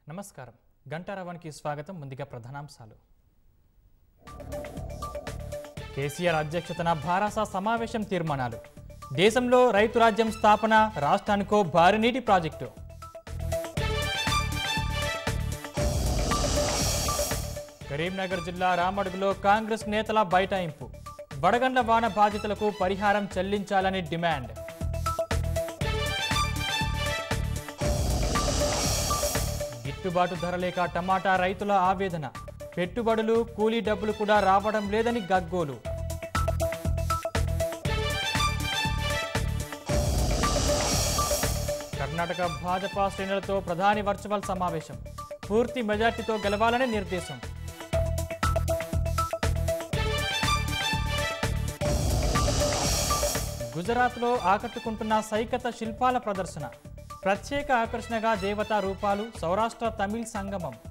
నమస్కారం గంటారవానికి స్వాగతం ముందుగా ప్రధానాంశాలు కేసీఆర్ అధ్యక్షతన భారాస సమావేశం తీర్మానాలు దేశంలో రైతు రాజ్యం స్థాపన రాష్ట్రానికో భారీ నీటి ప్రాజెక్టు కరీంనగర్ జిల్లా రామడుగులో కాంగ్రెస్ నేతల బైఠాయింపు వడగండ్ల వాన బాధితులకు పరిహారం చెల్లించాలని డిమాండ్ గిట్టుబాటు ధర లేక టమాటా రైతుల ఆవేదన పెట్టుబడులు కూలీ డబ్బులు కూడా రావడం లేదని గగ్గోలు కర్ణాటక భాజపా శ్రేణులతో ప్రధాని వర్చువల్ సమావేశం పూర్తి మెజార్టీతో గెలవాలని నిర్దేశం గుజరాత్లో ఆకట్టుకుంటున్న సైకత శిల్పాల ప్రదర్శన ప్రత్యేక ఆకర్షణగా దేవతా రూపాలు సౌరాష్ట్ర తమిళ్ సంగమం